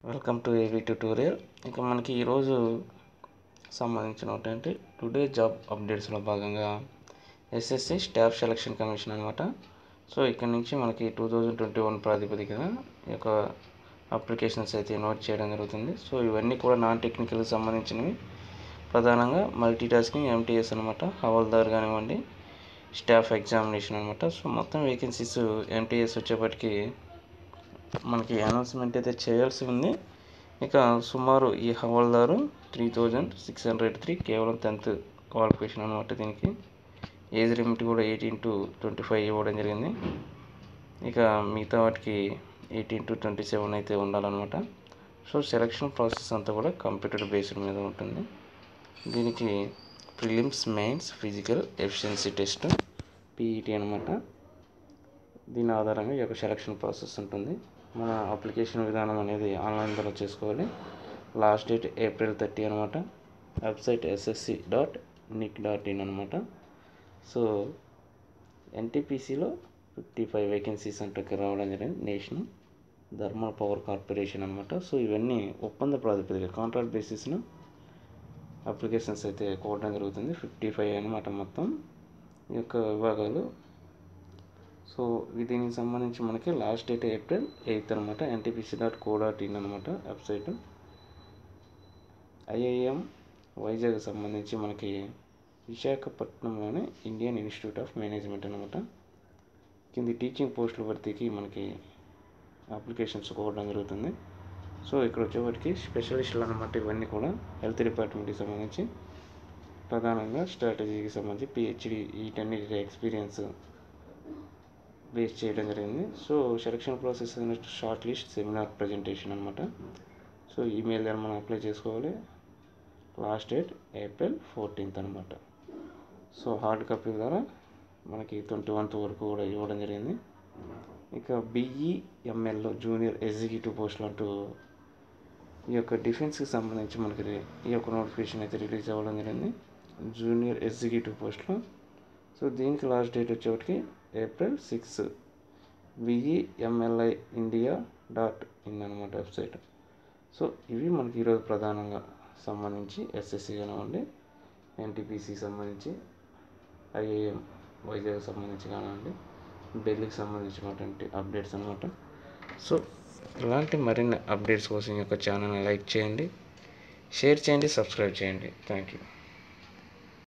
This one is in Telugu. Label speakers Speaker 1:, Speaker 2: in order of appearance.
Speaker 1: వెల్కమ్ టు ఏవి ట్యూటోరియల్ ఇక మనకి ఈరోజు సంబంధించినటువంటి టుడే జాబ్ అప్డేట్స్లో భాగంగా ఎస్ఎస్సి స్టాఫ్ సెలక్షన్ కమిషన్ అనమాట సో ఇక్కడ నుంచి మనకి టూ థౌజండ్ ట్వంటీ వన్ ప్రాతిపదికన ఈ యొక్క అప్లికేషన్స్ అయితే నోట్ చేయడం జరుగుతుంది సో ఇవన్నీ కూడా నాన్ టెక్నికల్కి సంబంధించినవి ప్రధానంగా మల్టీ టాస్కింగ్ ఎంటీఎస్ అనమాట హవాల్దార్ కానివ్వండి స్టాఫ్ ఎగ్జామినేషన్ అనమాట సో మొత్తం వేకెన్సీస్ ఎంటీఎస్ వచ్చేప్పటికి మనకి అనౌన్స్మెంట్ అయితే చేయాల్సి ఉంది ఇక సుమారు ఈ హవాల్దారు three thousand six hundred three కేవలం టెన్త్ క్వాలిఫికేషన్ అనమాట దీనికి ఏజ్ లిమిట్ కూడా ఎయిటీన్ టు ట్వంటీ ఫైవ్ ఇవ్వడం జరిగింది ఇక మిగతా వాటికి ఎయిటీన్ టు ట్వంటీ సెవెన్ అయితే ఉండాలన్నమాట సో సెలక్షన్ ప్రాసెస్ అంతా కూడా కంప్యూటర్ బేస్డ్ మీద ఉంటుంది దీనికి prelims mains physical efficiency test P అనమాట దీని ఆధారంగా ఈ యొక్క సెలక్షన్ ప్రాసెస్ ఉంటుంది మన అప్లికేషన్ విధానం అనేది ఆన్లైన్ ద్వారా చేసుకోవాలి లాస్ట్ డేట్ ఏప్రిల్ థర్టీ అనమాట వెబ్సైట్ ఎస్ఎస్సి డాట్ నిక్ డాట్ ఇన్ అనమాట సో ఎన్టీపీసీలో ఫిఫ్టీ ఫైవ్ వేకెన్సీస్ అంటే రావడం జరిగింది నేషనల్ థర్మల్ పవర్ కార్పొరేషన్ అనమాట సో ఇవన్నీ ఒప్పంద ప్రాతిపదిక కాంట్రాక్ట్ బేసిస్ను అప్లికేషన్స్ అయితే కోవడం జరుగుతుంది ఫిఫ్టీ ఫైవ్ అనమాట మొత్తం ఈ యొక్క విభాగాలు సో దీనికి సంబంధించి మనకి లాస్ట్ డేట్ ఏప్రిల్ ఎయిత్ అనమాట NTPC dot co dot in అనమాట వెబ్సైట్ ఐఐఎం వైజాగ్ సంబంధించి మనకి విశాఖపట్నంలోని ఇండియన్ ఇన్స్టిట్యూట్ ఆఫ్ మేనేజ్మెంట్ అనమాట కింది టీచింగ్ పోస్టుల భర్తీకి మనకి అప్లికేషన్స్ కోవడం జరుగుతుంది సో ఇక్కడ వచ్చేవాటికి స్పెషలిస్టులు అనమాట ఇవన్నీ కూడా హెల్త్ డిపార్ట్మెంట్కి సంబంధించి ప్రధానంగా స్ట్రాటజీకి సంబంధించి పిహెచ్డి వీటన్నిటి ఎక్స్పీరియన్స్ బేస్ చేయడం జరిగింది so selection process short list seminar presentation అనమాట సో ఈమెయిల్ ద్వారా మనం అప్లై చేసుకోవాలి లాస్ట్ డేట్ ఏప్రిల్ ఫోర్టీన్త్ అనమాట సో హార్డ్ కాపీ ద్వారా మనకి ట్వంటీ వన్త్ వరకు కూడా ఇవ్వడం జరిగింది ఇక బిఈఎంఎల్లో జూనియర్ ఎగ్జిక్యూటివ్ పోస్టులు అంటూ ఈ యొక్క డిఫెన్స్కి సంబంధించి మనకి ఈ యొక్క నోటిఫికేషన్ అయితే రిలీజ్ అవ్వడం జరిగింది జూనియర్ ఎగ్జిక్యూటివ్ పోస్టులు సో దీనికి లాస్ట్ డేట్ వచ్చేటికి April six VEMLI India dot in అనమాట వెబ్సైట్ సో ఇవి మనకి ఈరోజు ప్రధానంగా సంబంధించి ఎస్ఎస్సి కానివ్వండి ఎన్టీపీసీకి సంబంధించి ఐఏఎం వైజాగ్ సంబంధించి కానివ్వండి ఢిల్లీకి సంబంధించినటువంటి అప్డేట్స్ అనమాట సో ఇలాంటి మరిన్ని అప్డేట్స్ కోసం ఈ యొక్క ఛానల్ని లైక్ చేయండి షేర్ చేయండి సబ్స్క్రైబ్ చేయండి థ్యాంక్ యూ